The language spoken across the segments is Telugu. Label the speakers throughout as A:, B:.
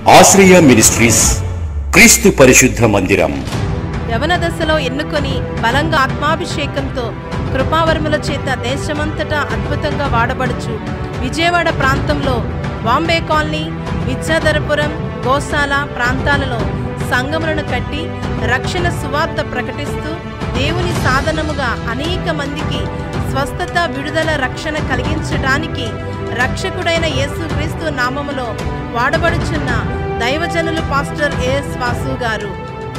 A: ఆశ్రయ మినిస్ట్రీస్ క్రీస్తు పరిశుద్ధ మందిరం
B: యవన దశలో ఎన్నుకొని బలంగా ఆత్మాభిషేకంతో కృపావరముల చేత దేశమంతటా అద్భుతంగా వాడబడుచు విజయవాడ ప్రాంతంలో బాంబే కాలనీ విద్యాధరపురం గోశాల ప్రాంతాలలో సంఘములను కట్టి రక్షణ సువార్త ప్రకటిస్తూ దేవుని సాధనముగా అనేక మందికి స్వస్థత విడుదల రక్షణ కలిగించడానికి రక్షకుడైన యేసుక్రీస్తు నామములో వాడబడుచున్న దైవజనులు పాస్టర్ ఏఎస్ వాసు గారు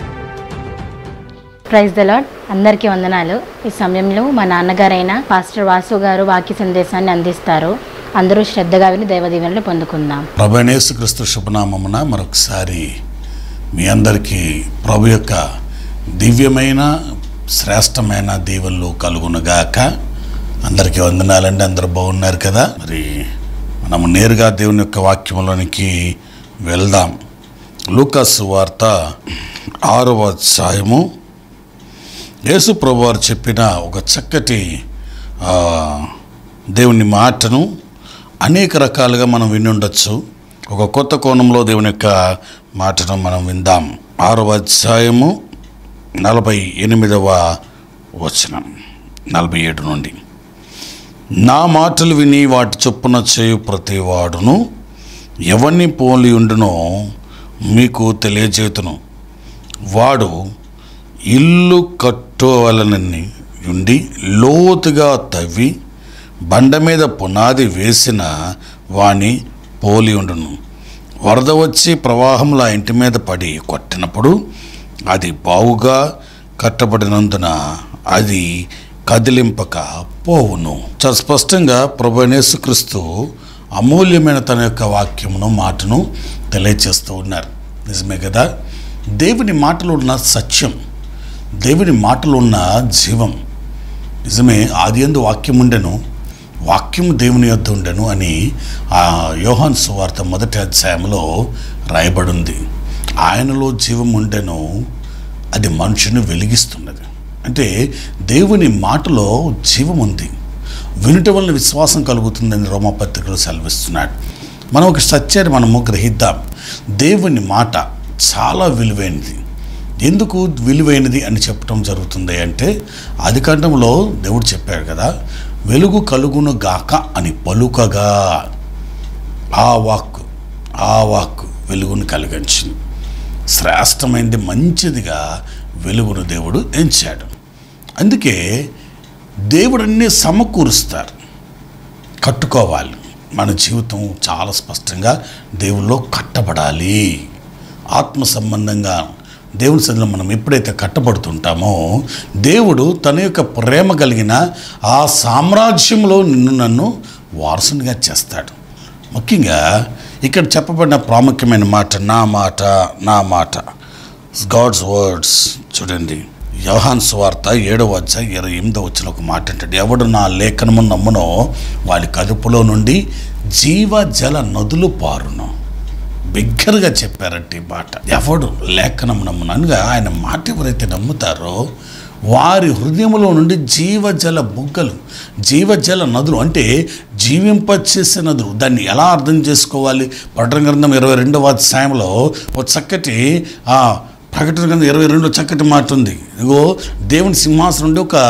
C: ప్రైజ్ ద లాడ్ అందరికీ వందనాలు ఈ సమయంలో మా నాన్నగారైన పాస్టర్ వాసు గారు వాక్య సందేశాన్ని అందిస్తారు అందరూ శ్రద్ధగా విని దైవ దీవెనలు పొందుకుందాం
D: ప్రభనేసుక్రీస్తు శుభనామమున మరొకసారి మీ అందరికీ ప్రభు యొక్క దివ్యమైన శ్రేష్టమైన దీవెనలు కలుగునుగాక అందరికీ వందనాలండి అందరూ బాగున్నారు కదా మరి మనము నేరుగా దేవుని యొక్క వాక్యంలోనికి వెళ్దాం లూకాస్ వార్త ఆరవ అధ్యాయము యేసు ప్రభు వారు చెప్పిన ఒక చక్కటి ఆ, దేవుని మాటను అనేక రకాలుగా మనం విని ఉండొచ్చు ఒక కొత్త కోణంలో దేవుని యొక్క మాటను మనం విందాం ఆరవ అధ్యాయము నలభై ఎనిమిదవ వచనం నలభై ఏడు నుండి నా మాటలు విని వాటి చొప్పున చేయు ప్రతివాడును ఎవరిని పోలి ఉండునో మీకు తెలియజేతును వాడు ఇల్లు కట్టువలనని ఉండి లోతుగా తవ్వి బండ మీద పునాది వేసిన వాని పోలి ఉండును వరద వచ్చి ప్రవాహంలో ఆ ఇంటి మీద పడి కొట్టినప్పుడు అది బావుగా కట్టబడినందున అది కదిలింపక పోవును చాలా స్పష్టంగా ప్రభు యేసుక్రీస్తు అమూల్యమైన తన యొక్క వాక్యమును మాటను తెలియచేస్తూ ఉన్నారు నిజమే కదా దేవుని మాటలో ఉన్న సత్యం దేవుని మాటలో ఉన్న జీవం నిజమే ఆది ఎందు వాక్యం ఉండెను వాక్యము దేవుని యొద్ద ఉండెను అని ఆ యోహాన్ సువార్త మొదటి అధ్యాయంలో రాయబడింది ఆయనలో జీవం ఉండెను అది మనుషుని వెలిగిస్తున్నది అంటే దేవుని మాటలో జీవం ఉంది వినుట వలన విశ్వాసం కలుగుతుందని రోమపత్రికలు సెలవిస్తున్నాడు మనం ఒక సత్యాన్ని మనము గ్రహిద్దాం దేవుని మాట చాలా విలువైనది ఎందుకు విలువైనది అని చెప్పడం జరుగుతుంది అంటే ఆది కాండంలో దేవుడు చెప్పాడు కదా వెలుగు కలుగును గాక అని పలుకగా ఆ వాక్కు ఆ వాక్కు వెలుగును కలిగించింది శ్రేష్టమైనది మంచిదిగా వెలుగును దేవుడు ఎంచాడు అందుకే దేవుడు అన్నీ సమకూరుస్తారు కట్టుకోవాలి మన జీవితం చాలా స్పష్టంగా దేవుల్లో కట్టబడాలి ఆత్మ సంబంధంగా దేవుని సన్నిధిలో మనం ఎప్పుడైతే కట్టబడుతుంటామో దేవుడు తన యొక్క ప్రేమ కలిగిన ఆ సామ్రాజ్యంలో నిన్ను నన్ను వారసునిగా చేస్తాడు ముఖ్యంగా ఇక్కడ చెప్పబడిన ప్రాముఖ్యమైన మాట నా మాట నా మాట గాడ్స్ వర్డ్స్ చూడండి యోహాన్ స్వార్త ఏడవ అధ్యాయం ఇరవై ఎనిమిదో వచ్చిన ఒక మాట అంటాడు ఎవడు నా లేఖనము నమ్మునో వాడి కడుపులో నుండి జీవ జల నదులు పారును బిగ్గరగా చెప్పారంటే ఈ మాట ఎవడు లేఖనం నమ్ముననుగా ఆయన మాట ఎవరైతే నమ్ముతారో వారి హృదయంలో నుండి జీవజల బుగ్గలు జీవజల నదులు అంటే జీవింపచేసే నదులు దాన్ని ఎలా అర్థం చేసుకోవాలి పట్టణ గ్రంథం ఇరవై రెండవ అధ్యాయంలో ఒక చక్కటి ఆ, ప్రకటన గ్రంథం ఇరవై రెండు చక్కటి మాట ఉంది ఇగో దేవుని సింహాసనం నుండి ఒక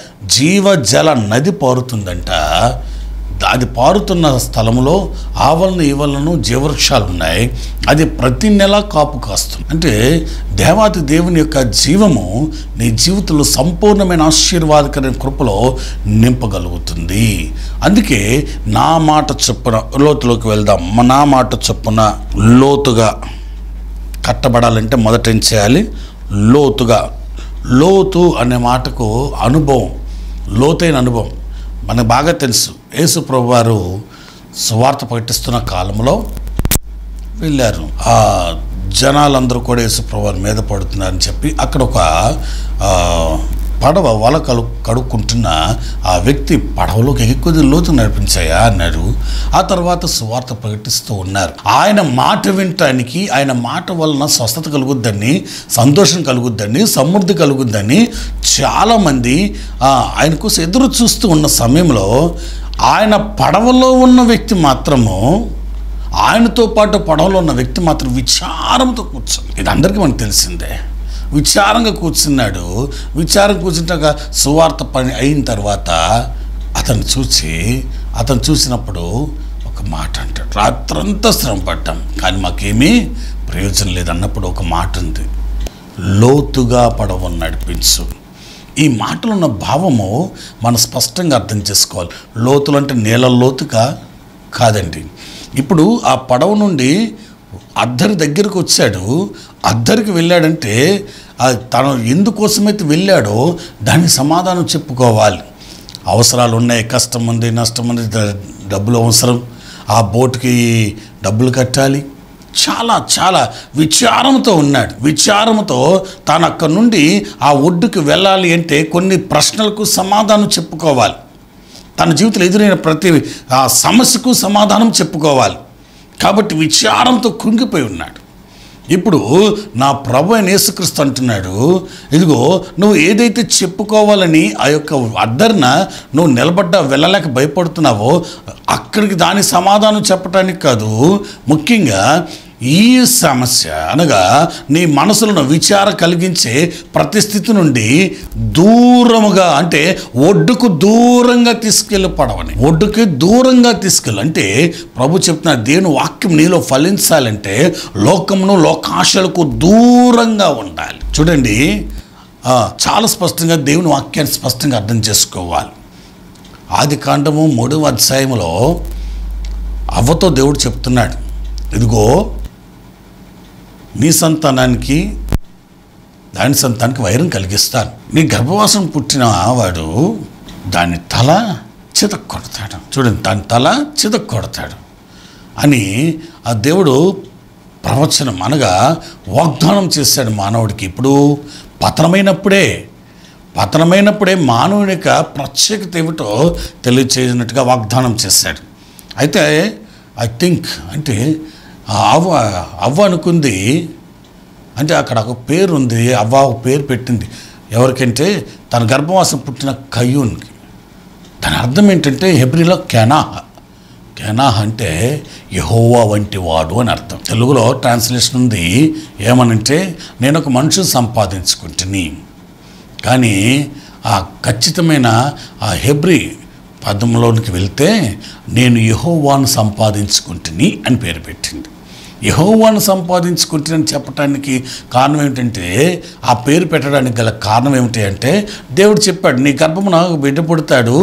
D: జీవజల నది పారుతుందంట అది పారుతున్న స్థలంలో ఆ వలన ఈ వలన జీవవృక్షాలు ఉన్నాయి అది ప్రతి నెల కాపు కాస్తుంది అంటే దేవాతి దేవుని యొక్క జీవము నీ జీవితంలో సంపూర్ణమైన ఆశీర్వాదకరమైన కృపలో నింపగలుగుతుంది అందుకే నా మాట చొప్పున లోతులోకి వెళ్దాం మ- నా మాట చొప్పున లోతుగా కట్టబడాలంటే మొదట ఏం చేయాలి లోతుగా లోతు అనే మాటకు అనుభవం లోతైన అనుభవం మనకు బాగా తెలుసు యేసు ప్రభు వారు సువార్త ప్రకటిస్తున్న కాలంలో వెళ్ళారు ఆ జనాలందరూ కూడా యేసు ప్రభు వారి మీద పడుతున్నారని చెప్పి అక్కడ ఒక ఆ, పడవ వల కలు కడుక్కుంటున్న ఆ వ్యక్తి పడవలోకి ఎగి కొద్ది లోతు నడిపించాయా అన్నాడు ఆ తర్వాత సువార్త ప్రకటిస్తూ ఉన్నారు ఆయన మాట వినటానికి ఆయన మాట వలన స్వస్థత కలుగుద్దని సంతోషం కలుగుద్దని సమృద్ధి కలుగుద్దని చాలామంది ఆ, ఆయన కోసం ఎదురు చూస్తూ ఉన్న సమయంలో ఆయన పడవలో ఉన్న వ్యక్తి మాత్రము ఆయనతో పాటు పడవలో ఉన్న వ్యక్తి మాత్రం విచారంతో కూర్చుంది ఇది అందరికీ మనకు తెలిసిందే విచారంగా కూర్చున్నాడు విచారం కూర్చుంటాక సువార్త పని అయిన తర్వాత అతను చూసి అతను చూసినప్పుడు ఒక మాట అంటాడు రాత్రంతా శ్రమ పడ్డాం కానీ మాకేమీ ప్రయోజనం లేదన్నప్పుడు ఒక మాట ఉంది లోతుగా పడవ నడిపించు ఈ మాటలో ఉన్న భావము మనం స్పష్టంగా అర్థం చేసుకోవాలి లోతులు అంటే నీళ్ళ లోతుగా కాదండి ఇప్పుడు ఆ పడవ నుండి అద్దరి దగ్గరకు వచ్చాడు అద్దరికి వెళ్ళాడంటే ఆ తను ఎందుకోసమైతే వెళ్ళాడో దానికి సమాధానం చెప్పుకోవాలి అవసరాలు ఉన్నాయి కష్టం ఉంది నష్టం ఉంది ద- డబ్బులు అవసరం ఆ బోటుకి డబ్బులు కట్టాలి చాలా చాలా విచారంతో ఉన్నాడు విచారంతో తాను అక్కడి నుండి ఆ ఒడ్డుకు వెళ్ళాలి అంటే కొన్ని ప్రశ్నలకు సమాధానం చెప్పుకోవాలి తన జీవితంలో ఎదురైన ప్రతి ఆ సమస్యకు సమాధానం చెప్పుకోవాలి కాబట్టి విచారంతో కృంగిపోయి ఉన్నాడు ఇప్పుడు నా ప్రభు అయిన యేసుక్రీస్తు అంటున్నాడు ఇదిగో నువ్వు ఏదైతే చెప్పుకోవాలని ఆ యొక్క అద్దరిన నువ్వు నిలబడ్డా వెళ్ళలేక భయపడుతున్నావో అక్కడికి దాని సమాధానం చెప్పడానికి కాదు ముఖ్యంగా ఈ సమస్య అనగా నీ మనసులను విచార కలిగించే ప్రతి స్థితి నుండి దూరముగా అంటే ఒడ్డుకు దూరంగా తీసుకెళ్ళి పడవని ఒడ్డుకి దూరంగా తీసుకెళ్ళి అంటే ప్రభు చెప్తున్న దేవుని వాక్యం నీలో ఫలించాలంటే లోకమును లోకాశలకు దూరంగా ఉండాలి చూడండి ఆ, చాలా స్పష్టంగా దేవుని వాక్యాన్ని స్పష్టంగా అర్థం చేసుకోవాలి ఆది కాండము మూడవ అధ్యాయంలో అవ్వతో దేవుడు చెప్తున్నాడు ఇదిగో నీ సంతానానికి దాని సంతానానికి వైరం కలిగిస్తాను నీ గర్భవాసం పుట్టిన వాడు దాని తల చితక్ కొడతాడు చూడండి దాని తల చితక్ కొడతాడు అని ఆ దేవుడు ప్రవచనం అనగా వాగ్దానం చేశాడు మానవుడికి ఇప్పుడు పతనమైనప్పుడే పతనమైనప్పుడే మానవుని యొక్క ప్రత్యేకత ఏమిటో తెలియచేసినట్టుగా వాగ్దానం చేశాడు అయితే ఐ థింక్ అంటే ఆ అవ్వ అవ్వ అనుకుంది అంటే అక్కడ ఒక పేరు ఉంది అవ్వ ఒక పేరు పెట్టింది ఎవరికంటే తన గర్భవాసం పుట్టిన కయ్యూన్కి దాని అర్థం ఏంటంటే హెబ్రిలో కెనాహ్ కెనాహ్ అంటే యహోవా వంటి వాడు అని అర్థం తెలుగులో ట్రాన్స్లేషన్ ఉంది ఏమనంటే నేను ఒక మనిషిని సంపాదించుకుంటుని కానీ ఆ ఖచ్చితమైన ఆ హెబ్రి పదంలోనికి వెళ్తే నేను యహోవాను సంపాదించుకుంటుని అని పేరు పెట్టింది యహోవాను సంపాదించుకుంటుని చెప్పడానికి కారణం ఏమిటంటే ఆ పేరు పెట్టడానికి గల కారణం ఏమిటి అంటే దేవుడు చెప్పాడు నీ గర్భమున ఒక బిడ్డ పుడతాడు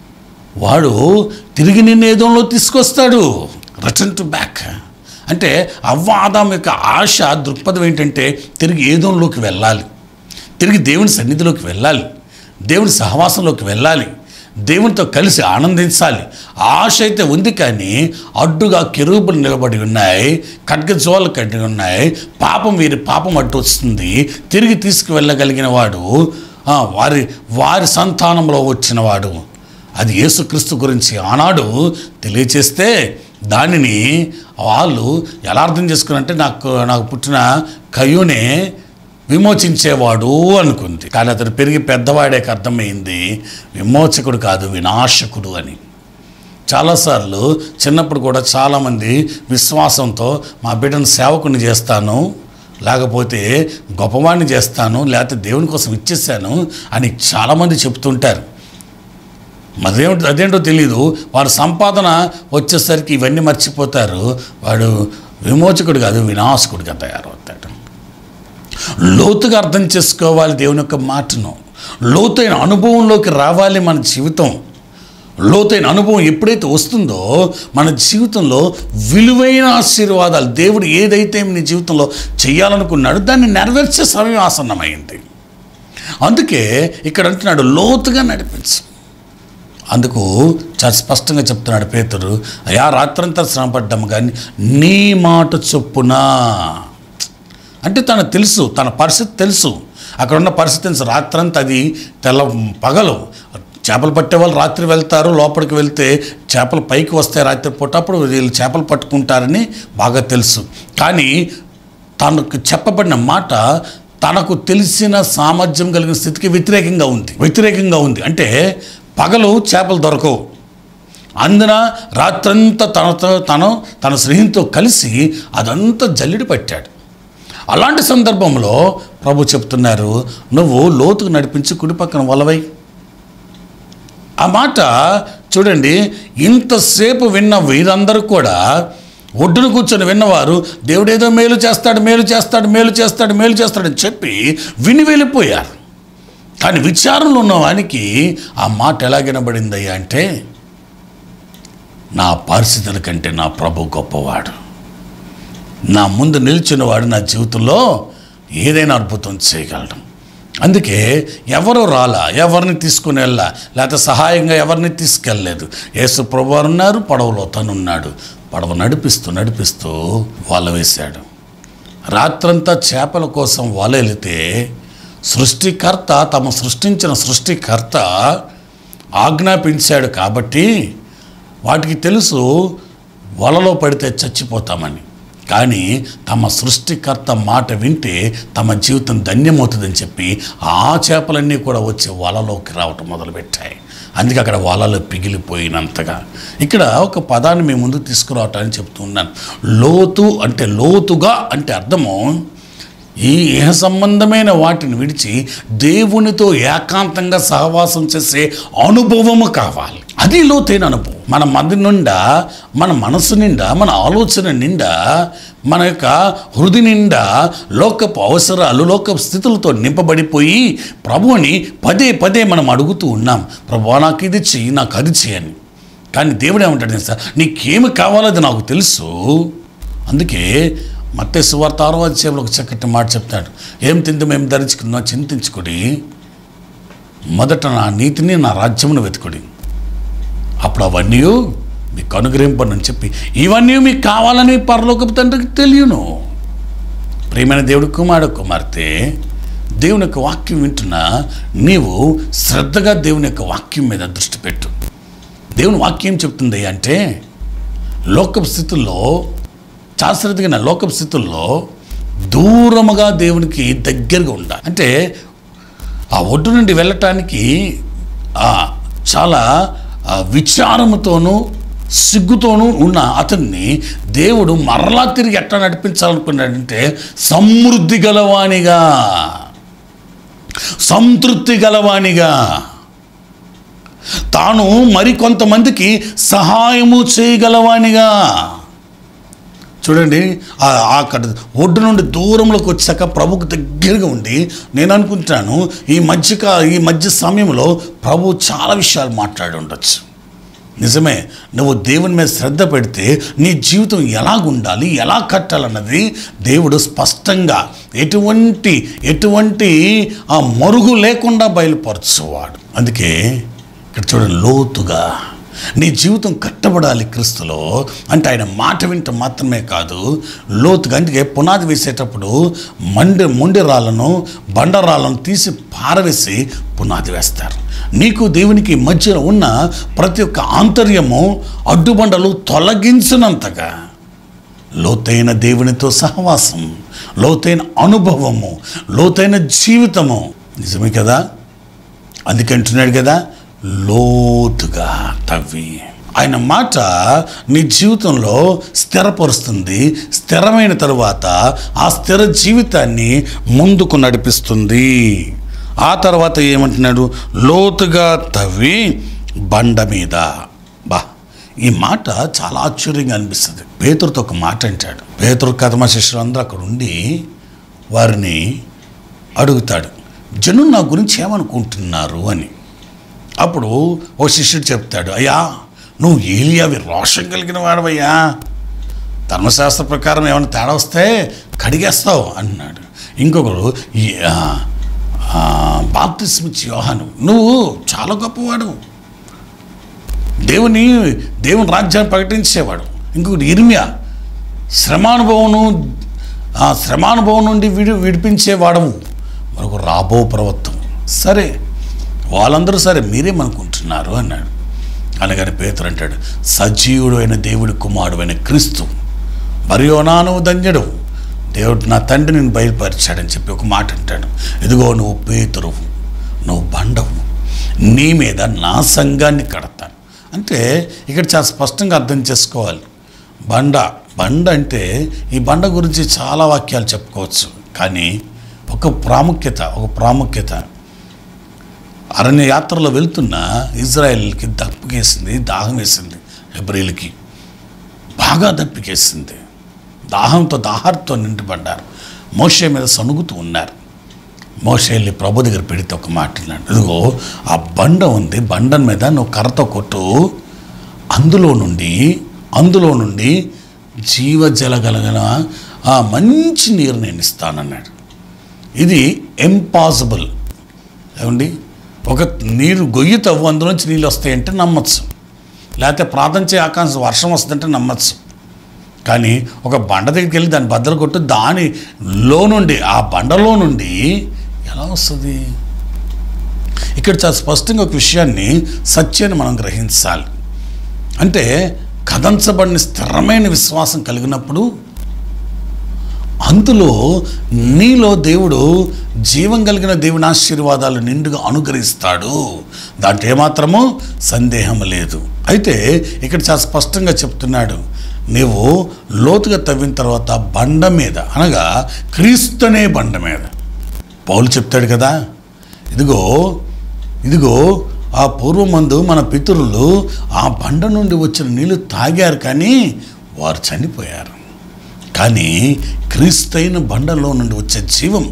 D: వాడు తిరిగి నిన్ను ఏదంలో తీసుకొస్తాడు రిటర్న్ టు బ్యాక్ అంటే అవ్వ ఆదాం యొక్క ఆశ దృక్పథం ఏంటంటే తిరిగి ఏదంలోకి వెళ్ళాలి తిరిగి దేవుని సన్నిధిలోకి వెళ్ళాలి దేవుని సహవాసంలోకి వెళ్ళాలి దేవునితో కలిసి ఆనందించాలి ఆశ అయితే ఉంది కానీ అడ్డుగా కెరూబులు నిలబడి ఉన్నాయి ఖడ్గజోలు కట్టి ఉన్నాయి పాపం వీరి పాపం అడ్డు వస్తుంది తిరిగి తీసుకువెళ్ళగలిగిన వాడు ఆ, వారి వారి సంతానంలో వచ్చినవాడు అది యేసుక్రీస్తు గురించి ఆనాడు తెలియచేస్తే దానిని వాళ్ళు ఎలా అర్థం చేసుకున్నారంటే నాకు నాకు పుట్టిన కయ్యూనే విమోచించేవాడు అనుకుంది కానీ అతను పెరిగి పెద్దవాడేకి అర్థమైంది విమోచకుడు కాదు వినాశకుడు అని చాలాసార్లు చిన్నప్పుడు కూడా చాలామంది విశ్వాసంతో మా బిడ్డను సేవకుని చేస్తాను లేకపోతే గొప్పవాడిని చేస్తాను లేకపోతే దేవుని కోసం ఇచ్చేసాను అని చాలామంది చెప్తుంటారు మరేమిటి అదేంటో తెలియదు వాడు సంపాదన వచ్చేసరికి ఇవన్నీ మర్చిపోతారు వాడు విమోచకుడు కాదు వినాశకుడిగా తయారవుతాడు లోతుగా అర్థం చేసుకోవాలి దేవుని యొక్క మాటను లోతైన అనుభవంలోకి రావాలి మన జీవితం లోతైన అనుభవం ఎప్పుడైతే వస్తుందో మన జీవితంలో విలువైన ఆశీర్వాదాలు దేవుడు ఏదైతే నీ జీవితంలో చేయాలనుకున్నాడో దాన్ని నెరవేర్చే సమయం ఆసన్నమైంది అందుకే ఇక్కడ అంటున్నాడు లోతుగా నడిపించు అందుకు చాలా స్పష్టంగా చెప్తున్నాడు పేతురు అయా రాత్రంతా శ్రమపడ్డాము కానీ నీ మాట చొప్పున అంటే తనకు తెలుసు తన పరిస్థితి తెలుసు అక్కడ ఉన్న పరిస్థితి తెలుసు రాత్రంతా అది తెల్ల పగలు చేపలు పట్టే వాళ్ళు రాత్రి వెళ్తారు లోపలికి వెళ్తే చేపలు పైకి వస్తాయి రాత్రి పూట అప్పుడు వీళ్ళు చేపలు పట్టుకుంటారని బాగా తెలుసు కానీ తనకు చెప్పబడిన మాట తనకు తెలిసిన సామర్థ్యం కలిగిన స్థితికి వ్యతిరేకంగా ఉంది వ్యతిరేకంగా ఉంది అంటే పగలు చేపలు దొరకవు అందున రాత్రంతా తనతో తను తన స్నేహితుతో కలిసి అదంతా జల్లిడి పట్టాడు అలాంటి సందర్భంలో ప్రభు చెప్తున్నారు నువ్వు లోతుకు నడిపించి కుడి పక్కన వలవై ఆ మాట చూడండి ఇంతసేపు విన్న వీరందరూ కూడా ఒడ్డున కూర్చొని విన్నవారు దేవుడేదో మేలు చేస్తాడు మేలు చేస్తాడు మేలు చేస్తాడు మేలు చేస్తాడని చెప్పి విని వెళ్ళిపోయారు కానీ విచారంలో ఉన్న వానికి ఆ మాట ఎలా వినబడిందయ్యా అంటే నా పరిస్థితుల కంటే నా ప్రభు గొప్పవాడు నా ముందు నిలిచిన వాడు నా జీవితంలో ఏదైనా అద్భుతం చేయగలడు అందుకే ఎవరు రాలా ఎవరిని తీసుకుని వెళ్ళా లేకపోతే సహాయంగా ఎవరిని తీసుకెళ్ళలేదు యేసు ప్రభు వారు ఉన్నారు పడవలో తనున్నాడు పడవ నడిపిస్తూ నడిపిస్తూ వల వేశాడు రాత్రంతా చేపల కోసం వల వెళితే సృష్టికర్త తమ సృష్టించిన సృష్టికర్త ఆజ్ఞాపించాడు కాబట్టి వాటికి తెలుసు వలలో పడితే చచ్చిపోతామని కానీ తమ సృష్టికర్త మాట వింటే తమ జీవితం ధన్యమవుతుందని చెప్పి ఆ చేపలన్నీ కూడా వచ్చి వలలోకి రావటం మొదలుపెట్టాయి అందుకే అక్కడ వలలో పిగిలిపోయినంతగా ఇక్కడ ఒక పదాన్ని మీ ముందుకు తీసుకురావటానికి చెప్తున్నాను లోతు అంటే లోతుగా అంటే అర్థము ఈ ఇహ సంబంధమైన వాటిని విడిచి దేవునితో ఏకాంతంగా సహవాసం చేసే అనుభవము కావాలి అది లోతైన అనుభవం మన మది నిండా మన మనసు నిండా మన ఆలోచన నిండా మన యొక్క హృది నిండా లోకపు అవసరాలు లోకపు స్థితులతో నింపబడిపోయి ప్రభువుని పదే పదే మనం అడుగుతూ ఉన్నాం ప్రభు నాకు ఇది చెయ్యి నాకు అది చేయని కానీ దేవుడు ఏమంటాడు సార్ నీకేమి కావాలో అది నాకు తెలుసు అందుకే మత్తే సువార్త ఆరో అధ్యాయంలో ఒక చక్కటి మాట చెప్తాడు ఏం తింది మేము ధరించుకున్నా చింతించుకుడి మొదట నా నీతిని నా రాజ్యమును వెతుకుడి అప్పుడు అవన్నీ మీకు అనుగ్రహింపనని చెప్పి ఇవన్నీ మీకు కావాలని పరలోకపు తండ్రికి తెలియను ప్రియమైన దేవుడి కుమారుడు కుమార్తె దేవుని యొక్క వాక్యం వింటున్నా నీవు శ్రద్ధగా దేవుని యొక్క వాక్యం మీద దృష్టి పెట్టు దేవుని వాక్యం చెప్తుంది అంటే లోకపు స్థితుల్లో చాలా శ్రద్ధగా లోకపు స్థితుల్లో దూరముగా దేవునికి దగ్గరగా ఉండాలి అంటే ఆ ఒడ్డు నుండి వెళ్ళటానికి ఆ, చాలా ఆ, విచారముతోనూ సిగ్గుతోనూ ఉన్న అతన్ని దేవుడు మరలా తిరిగి ఎట్లా నడిపించాలనుకున్నాడంటే సమృద్ధి గలవానిగా సంతృప్తి గలవానిగా తాను మరికొంతమందికి సహాయము చేయగలవానిగా చూడండి ఆ- అక్కడ ఒడ్డు నుండి దూరంలోకి వచ్చాక ప్రభుకు దగ్గరగా ఉండి నేను అనుకుంటాను ఈ మధ్యక ఈ మధ్య సమయంలో ప్రభు చాలా విషయాలు మాట్లాడి ఉండొచ్చు నిజమే నువ్వు దేవుని మీద శ్రద్ధ పెడితే నీ జీవితం ఎలాగుండాలి ఎలా కట్టాలన్నది దేవుడు స్పష్టంగా ఎటువంటి ఎటువంటి ఆ మరుగు లేకుండా బయలుపరచువాడు అందుకే ఇక్కడ చూడండి లోతుగా నీ జీవితం కట్టబడాలి క్రీస్తులో అంటే ఆయన మాట వింటం మాత్రమే కాదు లోతుగా అందుకే పునాది వేసేటప్పుడు మండి మొండి రాళ్ళను బండరాళ్ళను తీసి పారవేసి పునాది వేస్తారు నీకు దేవునికి మధ్యలో ఉన్న ప్రతి ఒక్క ఆంతర్యము అడ్డుబండలు తొలగించినంతగా లోతైన దేవునితో సహవాసం లోతైన అనుభవము లోతైన జీవితము నిజమే కదా అందుకే అంటున్నాడు కదా లోతుగా తవ్వి ఆయన మాట నీ జీవితంలో స్థిరపరుస్తుంది స్థిరమైన తరువాత ఆ స్థిర జీవితాన్ని ముందుకు నడిపిస్తుంది ఆ తర్వాత ఏమంటున్నాడు లోతుగా తవ్వి బండ మీద బా ఈ మాట చాలా ఆశ్చర్యంగా అనిపిస్తుంది పేతురుతో ఒక మాట అంటాడు పేతురు కథమ శిష్యులు అందరూ అక్కడ ఉండి వారిని అడుగుతాడు జనులు నా గురించి ఏమనుకుంటున్నారు అని అప్పుడు ఓ శిష్యుడు చెప్తాడు అయ్యా నువ్వు ఏలియావి రోషం కలిగిన వాడవయ్యా ధర్మశాస్త్ర ప్రకారం ఏమైనా తేడా వస్తే కడిగేస్తావు అన్నాడు ఇంకొకరు ఈ, ఆ, ఆ, బాప్తిస్మిచ్చి యోహాను నువ్వు చాలా గొప్పవాడు దేవుని దేవుని రాజ్యాన్ని ప్రకటించేవాడు ఇంకొకటి ఇర్మియా శ్రమానుభవము ఆ శ్రమానుభవం నుండి విడి విడిపించేవాడము మరొక రాబో ప్రవక్తం సరే వాళ్ళందరూ సరే మీరేమనుకుంటున్నారు అన్నాడు అనగానే పేతురు అంటాడు సజీవుడు అయిన దేవుడి కుమారుడు అయిన క్రీస్తు మరియోనా నువ్వు ధన్యుడు దేవుడు నా తండ్రి నేను బయలుపరిచాడని చెప్పి ఒక మాట అంటాడు ఇదిగో నువ్వు పేతురువు నువ్వు బండవు నీ మీద నా సంఘాన్ని కడతాను అంటే ఇక్కడ చాలా స్పష్టంగా అర్థం చేసుకోవాలి బండ బండ అంటే ఈ బండ గురించి చాలా వాక్యాలు చెప్పుకోవచ్చు కానీ ఒక ప్రాముఖ్యత ఒక ప్రాముఖ్యత అరణ్య యాత్రలో వెళ్తున్న ఇజ్రాయెల్కి దప్పికేసింది దాహం వేసింది హెబ్రిల్కి బాగా దప్పికేసింది దాహంతో దాహార్తో నిండిపడ్డారు మోషే మీద సనుగుతూ ఉన్నారు మోషే వెళ్ళి ప్రభు దగ్గర పెడితే ఒక మాట అన్నాడు ఇదిగో ఆ బండ ఉంది బండ మీద నువ్వు కర్రతో కొట్టు అందులో నుండి అందులో నుండి జీవజల గలగల ఆ మంచి నీరు నేను ఇస్తానన్నాడు ఇది ఇంపాసిబుల్ ఏమండి ఒక నీరు గొయ్యి తవ్వు అందులోంచి నీళ్ళు వస్తాయంటే నమ్మచ్చు లేకపోతే ప్రార్థన చేయ ఆకాంక్ష వర్షం వస్తుందంటే నమ్మచ్చు కానీ ఒక బండ దగ్గరికి వెళ్ళి దాన్ని బద్దలు కొట్టు దానిలో నుండి ఆ బండలో నుండి ఎలా వస్తుంది ఇక్కడ చాలా స్పష్టంగా ఒక విషయాన్ని సత్యాన్ని మనం గ్రహించాలి అంటే కథంచబడిన స్థిరమైన విశ్వాసం కలిగినప్పుడు అందులో నీలో దేవుడు జీవం కలిగిన దేవుని ఆశీర్వాదాలు నిండుగా అనుగ్రహిస్తాడు దాంట్లో ఏమాత్రమూ సందేహం లేదు అయితే ఇక్కడ చాలా స్పష్టంగా చెప్తున్నాడు నీవు లోతుగా తవ్విన తర్వాత బండ మీద అనగా క్రీస్తునే బండ మీద పౌలు చెప్తాడు కదా ఇదిగో ఇదిగో ఆ పూర్వమందు మన పితరులు ఆ బండ నుండి వచ్చిన నీళ్లు తాగారు కానీ వారు చనిపోయారు కానీ క్రీస్తైన బండలో నుండి వచ్చే జీవం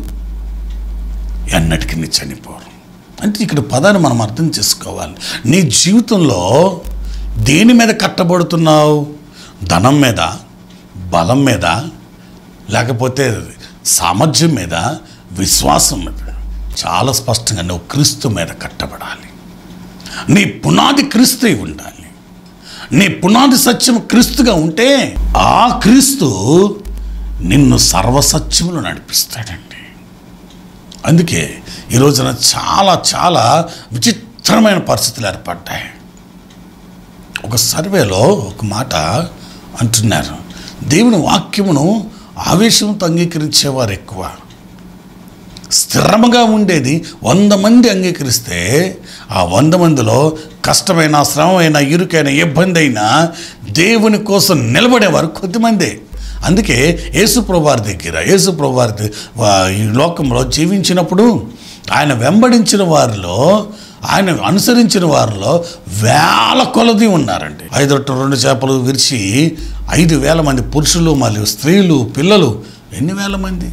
D: ఎన్నటికీ నీ చనిపోరు అంటే ఇక్కడ పదాన్ని మనం అర్థం చేసుకోవాలి నీ జీవితంలో దేని మీద కట్టబడుతున్నావు ధనం మీద బలం మీద లేకపోతే సామర్థ్యం మీద విశ్వాసం మీద చాలా స్పష్టంగా నువ్వు క్రీస్తు మీద కట్టబడాలి నీ పునాది క్రీస్తు అయి ఉండాలి నీ పునాది సత్యం క్రీస్తుగా ఉంటే ఆ క్రీస్తు నిన్ను సర్వసత్యములు నడిపిస్తాడండి అందుకే ఈ రోజున చాలా చాలా విచిత్రమైన పరిస్థితులు ఏర్పడ్డాయి ఒక సర్వేలో ఒక మాట అంటున్నారు దేవుని వాక్యమును ఆవేశంతో అంగీకరించేవారు ఎక్కువ స్థిరముగా ఉండేది వంద మంది అంగీకరిస్తే ఆ వంద మందిలో కష్టమైన శ్రమమైన ఇరుకైన ఇబ్బంది అయినా దేవుని కోసం నిలబడేవారు కొద్దిమందే అందుకే యేసుప్రభువారి దగ్గర యేసుప్రభువారి ద- వా- ఈ లోకంలో జీవించినప్పుడు ఆయన వెంబడించిన వారిలో ఆయన అనుసరించిన వారిలో వేల కొలది ఉన్నారండి ఐదు రొట్టెలు రెండు చేపలు విరిచి ఐదు వేల మంది పురుషులు మరియు స్త్రీలు పిల్లలు ఎన్ని వేల మంది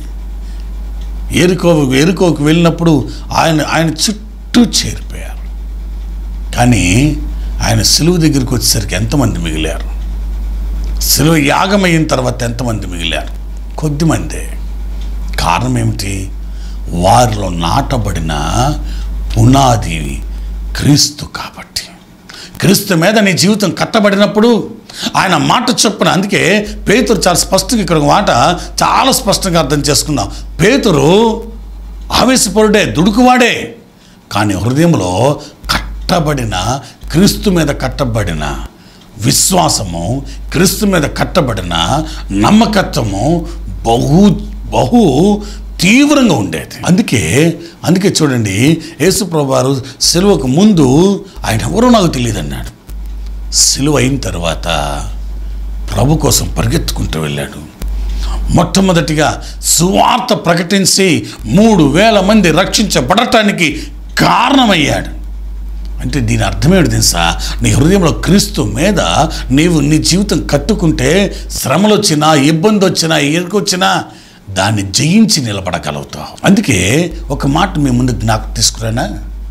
D: ఎరుకో ఎరుకోకు వెళ్ళినప్పుడు ఆయన ఆయన చుట్టూ చేరిపోయారు కానీ ఆయన సిలువు దగ్గరికి వచ్చేసరికి ఎంతమంది మిగిలారు సిలువ యాగం అయిన తర్వాత ఎంతమంది మిగిలారు కొద్దిమందే కారణం ఏమిటి వారిలో నాటబడిన పునాది క్రీస్తు కాబట్టి క్రీస్తు మీద నీ జీవితం కట్టబడినప్పుడు ఆయన మాట చొప్పున అందుకే పేతురు చాలా స్పష్టంగా ఇక్కడ ఒక మాట చాలా స్పష్టంగా అర్థం చేసుకుందాం పేతురు ఆవేశపరుడే దుడుకువాడే కానీ హృదయంలో కట్టబడిన క్రీస్తు మీద కట్టబడిన విశ్వాసము క్రీస్తు మీద కట్టబడిన నమ్మకత్వము బహు బహు తీవ్రంగా ఉండేది అందుకే అందుకే చూడండి యేసుప్రభు వారు సెలవుకు ముందు ఆయన ఎవరో నాకు తెలియదు అన్నాడు సిలువ అయిన తర్వాత ప్రభు కోసం పరిగెత్తుకుంటూ వెళ్ళాడు మొట్టమొదటిగా సువార్త ప్రకటించి మూడు వేల మంది రక్షించబడటానికి కారణమయ్యాడు అంటే దీని అర్థమేమిటి తెలుసా నీ హృదయంలో క్రీస్తు మీద నీవు నీ జీవితం కట్టుకుంటే శ్రమలు వచ్చినా ఇబ్బంది వచ్చినా ఎరుకొచ్చినా దాన్ని జయించి నిలబడగలుగుతావు అందుకే ఒక మాట మీ ముందు జ్ఞాపకం తీసుకురానా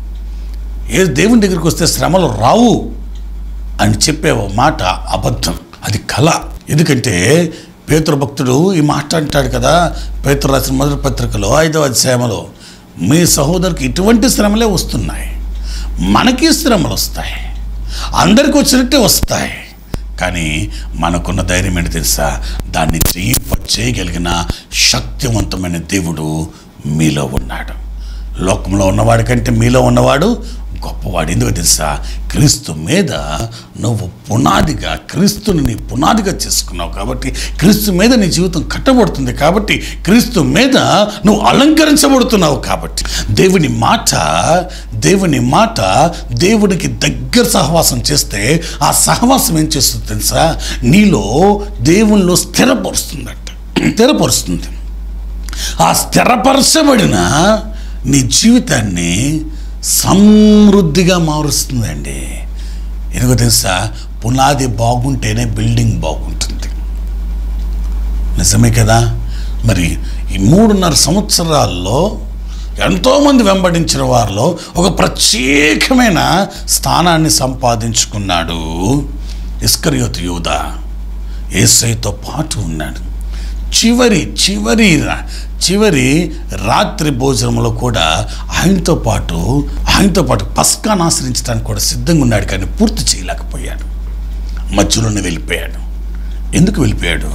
D: ఏ దేవుని దగ్గరికి వస్తే శ్రమలు రావు అని చెప్పే ఓ మాట అబద్ధం అది కళ ఎందుకంటే పేతురు భక్తుడు ఈ మాట అంటాడు కదా పేతురు రాసిన మొదటి పత్రికలో ఐదవ అధ్యాయంలో మీ సహోదరికి ఇటువంటి శ్రమలే వస్తున్నాయి మనకి శ్రమలు వస్తాయి అందరికి వచ్చినట్టే వస్తాయి కానీ మనకున్న ధైర్యం ఏంటి తెలుసా దాన్ని జయింప చేయగలిగిన శక్తివంతమైన దేవుడు మీలో ఉన్నాడు లోకంలో ఉన్నవాడి కంటే మీలో ఉన్నవాడు గొప్పవాడు ఎందుకు తెలుసా క్రీస్తు మీద నువ్వు పునాదిగా క్రీస్తుని నీ పునాదిగా చేసుకున్నావు కాబట్టి క్రీస్తు మీద నీ జీవితం కట్టబడుతుంది కాబట్టి క్రీస్తు మీద నువ్వు అలంకరించబడుతున్నావు కాబట్టి దేవుని మాట దేవుని మాట దేవుడికి దగ్గర సహవాసం చేస్తే ఆ సహవాసం ఏం చేస్తుంది తెలుసా నీలో దేవునిలో స్థిరపరుస్తుందట స్థిరపరుస్తుంది ఆ స్థిరపరచబడిన నీ జీవితాన్ని సమృద్ధిగా మారుస్తుందండి ఎందుకో తెలుసా పునాది బాగుంటేనే బిల్డింగ్ బాగుంటుంది నిజమే కదా మరి ఈ మూడున్నర సంవత్సరాల్లో ఎంతోమంది వెంబడించిన వారిలో ఒక ప్రత్యేకమైన స్థానాన్ని సంపాదించుకున్నాడు ఇస్కరియోతు యూద ఏసైతో పాటు ఉన్నాడు చివరి చివరి రా- చివరి రాత్రి భోజనంలో కూడా ఆయనతో పాటు ఆయనతో పాటు పస్కాను ఆశ్రయించడానికి కూడా సిద్ధంగా ఉన్నాడు కానీ పూర్తి చేయలేకపోయాడు మధ్యలోనే వెళ్ళిపోయాడు ఎందుకు వెళ్ళిపోయాడు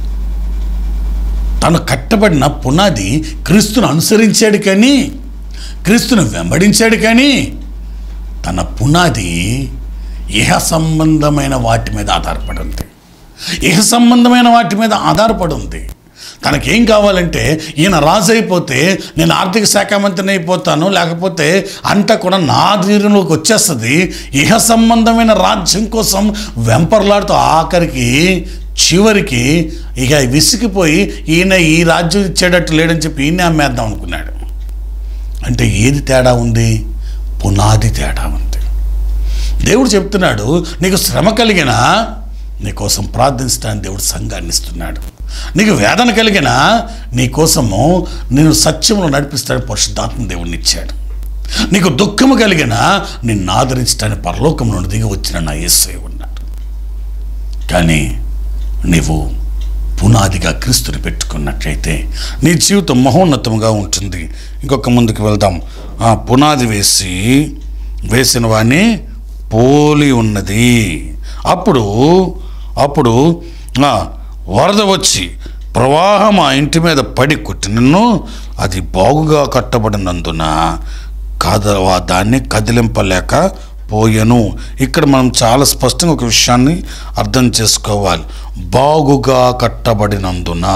D: తను కట్టబడిన పునాది క్రీస్తును అనుసరించాడు కానీ క్రీస్తును వెంబడించాడు కానీ తన పునాది ఇహ సంబంధమైన వాటి మీద ఆధారపడి ఉంది ఇహ సంబంధమైన వాటి మీద ఆధారపడి ఉంది తనకేం కావాలంటే ఈయన రాజు అయిపోతే నేను ఆర్థిక శాఖ మంత్రిని అయిపోతాను లేకపోతే అంతా కూడా నా అధీనంలోకి వచ్చేస్తుంది ఇహ సంబంధమైన రాజ్యం కోసం వెంపర్లాడుతూ ఆఖరికి చివరికి ఇక విసిగిపోయి ఈయన ఈ రాజ్యం ఇచ్చేటట్టు లేడని చెప్పి ఈయన అమ్మేద్దాం అనుకున్నాడు అంటే ఏది తేడా ఉంది పునాది తేడా ఉంది దేవుడు చెప్తున్నాడు నీకు శ్రమ కలిగినా నీకోసం ప్రార్థించడానికి దేవుడు సంఘాన్ని ఇస్తున్నాడు నీకు వేదన కలిగినా నీకోసము నేను సత్యంలో నడిపిస్తాడు పరిశుద్ధాత్మ దేవుడిని ఇచ్చాడు నీకు దుఃఖము కలిగినా నిన్ను ఆదరించడానికి పరలోకం నుండి దిగి వచ్చిన నా యేసే ఉన్నాడు కానీ నీవు పునాదిగా క్రీస్తుని పెట్టుకున్నట్లయితే నీ జీవితం మహోన్నతంగా ఉంటుంది ఇంకొక ముందుకు వెళ్దాం ఆ పునాది వేసి వేసిన వాణ్ణి పోలి ఉన్నది అప్పుడు అప్పుడు ఆ, వరద వచ్చి ప్రవాహం ఆ ఇంటి మీద పడి కొట్టినను అది బాగుగా కట్టబడినందున కదవ దాన్ని కదిలింపలేక పోయెను ఇక్కడ మనం చాలా స్పష్టంగా ఒక విషయాన్ని అర్థం చేసుకోవాలి బాగుగా కట్టబడినందున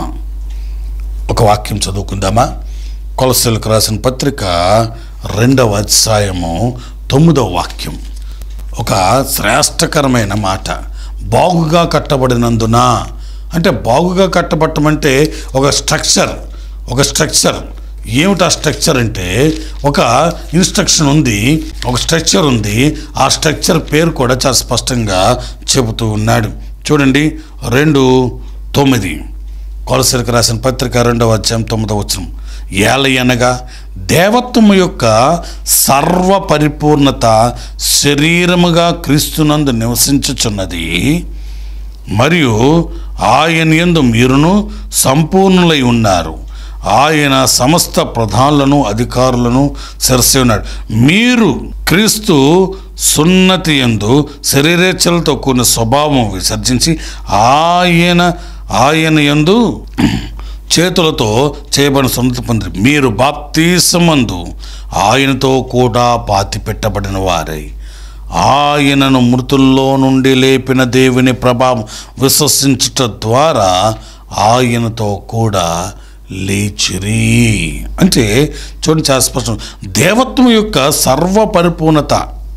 D: ఒక వాక్యం చదువుకుందామా కొలసలకు రాసిన పత్రిక రెండవ అధ్యాయము తొమ్మిదవ వాక్యం ఒక శ్రేష్టకరమైన మాట బాగుగా కట్టబడినందున అంటే బాగుగా కట్టబడటం అంటే ఒక స్ట్రక్చర్ ఒక స్ట్రక్చర్ ఏమిటి ఆ స్ట్రక్చర్ అంటే ఒక ఇన్స్ట్రక్షన్ ఉంది ఒక స్ట్రక్చర్ ఉంది ఆ స్ట్రక్చర్ పేరు కూడా చాలా స్పష్టంగా చెబుతూ ఉన్నాడు చూడండి రెండు తొమ్మిది కొలసరికి రాసిన పత్రిక రెండవ అధ్యాయం తొమ్మిదవ వచనం ఏలయనగా దేవత్వము యొక్క సర్వ పరిపూర్ణత శరీరముగా క్రీస్తునందు నివసించుచున్నది మరియు ఆయన యందు మీరును సంపూర్ణులై ఉన్నారు ఆయన సమస్త ప్రధానులను అధికారులను శిరసి ఉన్నాడు మీరు క్రీస్తు సున్నతి ఎందు శరీరేచ్ఛలతో కూడిన స్వభావం విసర్జించి ఆయన ఆయన యందు చేతులతో చేయబడిన సున్నతి పొంది మీరు బాప్తీసమందు ఆయనతో కూడా పాతి పెట్టబడిన వారై ఆయనను మృతుల్లో నుండి లేపిన దేవుని ప్రభావం విశ్వసించుట ద్వారా ఆయనతో కూడా లేచిరి అంటే చూడండి చాలా స్పష్టం దేవత్వం యొక్క సర్వ పరిపూర్ణత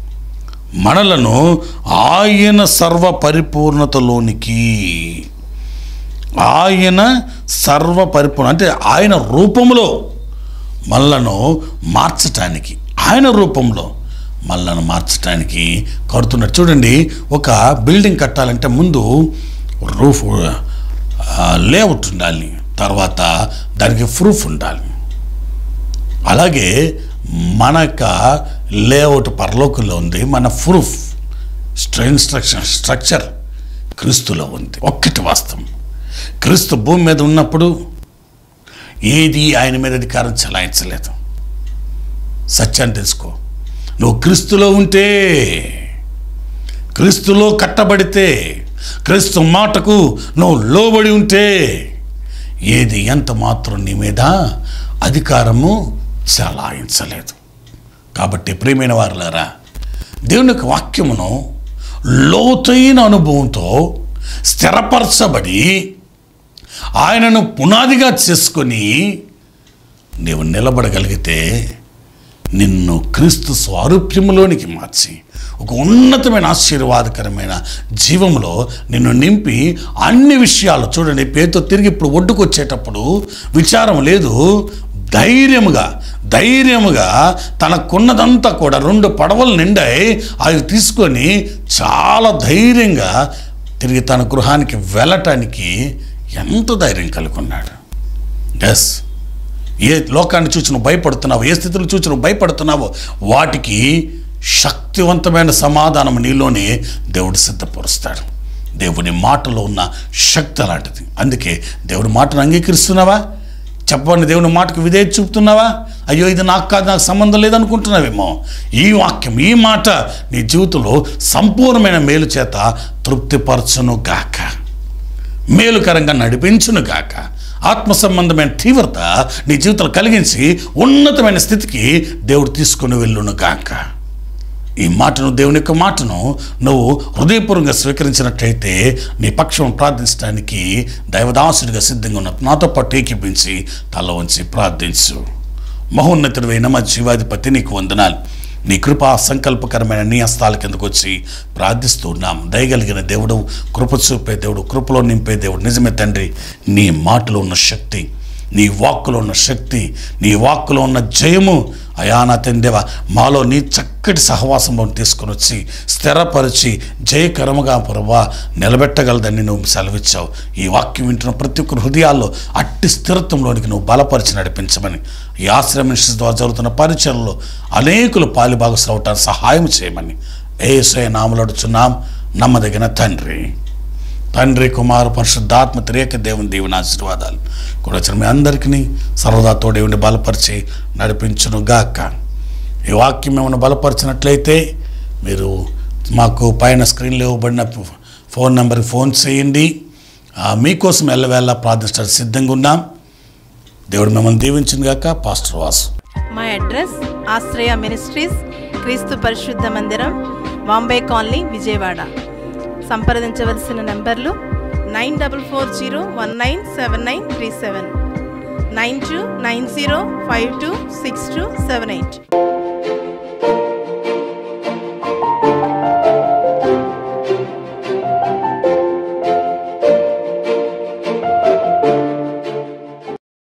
D: మనలను ఆయన సర్వ పరిపూర్ణతలోనికి ఆయన సర్వ పరిపూర్ణ అంటే ఆయన రూపంలో మనలను మార్చటానికి ఆయన రూపంలో మనలను మార్చటానికి కడుతున్నాడు చూడండి ఒక బిల్డింగ్ కట్టాలంటే ముందు రూఫ్ లేఅవుట్ ఉండాలి తర్వాత దానికి ప్రూఫ్ ఉండాలి అలాగే మనక లేఅవుట్ పరలోకంలో ఉంది మన ప్రూఫ్ ఇన్స్ట్రక్షన్ స్ట్రక్చర్ క్రీస్తులో ఉంది ఒక్కటి వాస్తవం క్రీస్తు భూమి మీద ఉన్నప్పుడు ఏది ఆయన మీద అధికారం చలాయించలేదు సత్యాన్ని తెలుసుకో నువ్వు క్రీస్తులో ఉంటే క్రీస్తులో కట్టబడితే క్రీస్తు మాటకు నువ్వు లోబడి ఉంటే ఏది ఎంత మాత్రం నీ మీద అధికారము చలాయించలేదు కాబట్టి ప్రియమైన వారులారా దేవుని యొక్క వాక్యమును లోతైన అనుభవంతో స్థిరపరచబడి ఆయనను పునాదిగా చేసుకొని నీవు నిలబడగలిగితే నిన్ను క్రీస్తు స్వారూప్యములోనికి మార్చి ఒక ఉన్నతమైన ఆశీర్వాదకరమైన జీవంలో నిన్ను నింపి అన్ని విషయాలు చూడండి పేరుతో తిరిగి ఇప్పుడు ఒడ్డుకు వచ్చేటప్పుడు విచారం లేదు ధైర్యముగా ధైర్యముగా తనకున్నదంతా కూడా రెండు పడవలు నిండాయి అవి తీసుకొని చాలా ధైర్యంగా తిరిగి తన గృహానికి వెళ్ళటానికి ఎంత ధైర్యం కలుగున్నాడు ఎస్ ఏ లోకాన్ని చూసి నువ్వు భయపడుతున్నావు ఏ స్థితిలో చూసి నువ్వు భయపడుతున్నావో వాటికి శక్తివంతమైన సమాధానం నీలోనే దేవుడు సిద్ధపరుస్తాడు దేవుని మాటలో ఉన్న శక్తి అలాంటిది అందుకే దేవుని మాటను అంగీకరిస్తున్నావా చెప్పండి దేవుని మాటకు విధేయత చూపుతున్నావా అయ్యో ఇది నాకు కాదు నాకు సంబంధం లేదనుకుంటున్నావేమో ఈ వాక్యం ఈ మాట నీ జీవితంలో సంపూర్ణమైన మేలు చేత తృప్తిపరచును గాక మేలుకరంగా నడిపించును గాక ఆత్మ సంబంధమైన తీవ్రత నీ జీవితంలో కలిగించి ఉన్నతమైన స్థితికి దేవుడు తీసుకుని వెళ్ళును గాక ఈ మాటను దేవుని యొక్క మాటను నువ్వు హృదయపూర్వకంగా స్వీకరించినట్లయితే నీ పక్షం ప్రార్థించడానికి దైవదాసుడిగా సిద్ధంగా ఉన్న నాతో పాటు ఏకీపించి తల వంచి ప్రార్థించు మహోన్నతుడైన మా జీవాధిపతి నీకు వందనాలు నీ కృపా సంకల్పకరమైన నీ హస్తాల కిందకు వచ్చి ప్రార్థిస్తున్నాం దయగలిగిన దేవుడు కృప చూపే దేవుడు కృపలో నింపే దేవుడు నిజమే తండ్రి నీ మాటలో ఉన్న శక్తి నీ వాక్కులో ఉన్న శక్తి నీ వాక్కులో ఉన్న జయము అయా నా తండ్రివా మాలో నీ చక్కటి సహవాసంలో తీసుకొని వచ్చి స్థిరపరిచి జయకరముగా ప్రభా నిలబెట్టగలదని నువ్వు సెలవిచ్చావు ఈ వాక్యం వింటున్న ప్రతి ఒక్కరి హృదయాల్లో అట్టి స్థిరత్వంలోనికి నువ్వు బలపరిచి నడిపించమని ఈ ఆశ్రమ మినిస్ట్రీస్ ద్వారా జరుగుతున్న పరిచయంలో అనేకులు పాలిభాగస్లు అవటానికి సహాయం చేయమని ఏసయ నామలడుచున్నాం నమ్మదగిన తండ్రి తండ్రి కుమారు పరిశుద్ధాత్మ త్రేక దేవుని దేవుని ఆశీర్వాదాలు కూడా వచ్చిన మీ అందరికీ సర్వదా తోడేవుని బలపరిచి నడిపించును గాక ఈ వాక్యం ఏమైనా బలపరిచినట్లయితే మీరు మాకు పైన స్క్రీన్లో ఇవ్వబడిన ఫోన్ నెంబర్కి ఫోన్ చేయండి ఆ, మీకోసం ఎల్లవేళ ప్రార్థించడానికి సిద్ధంగా ఉన్నాం దేవుడు మిమ్మల్ని దీవించింది గాక పాస్టర్ వాసు
B: మా అడ్రస్ ఆశ్రయ మినిస్ట్రీస్ క్రీస్తు పరిశుద్ధ మందిరం బాంబే కాలనీ విజయవాడ సంప్రదించవలసిన నంబర్లు nine double four zero one nine seven nine three seven nine two nine zero five two six two seven eight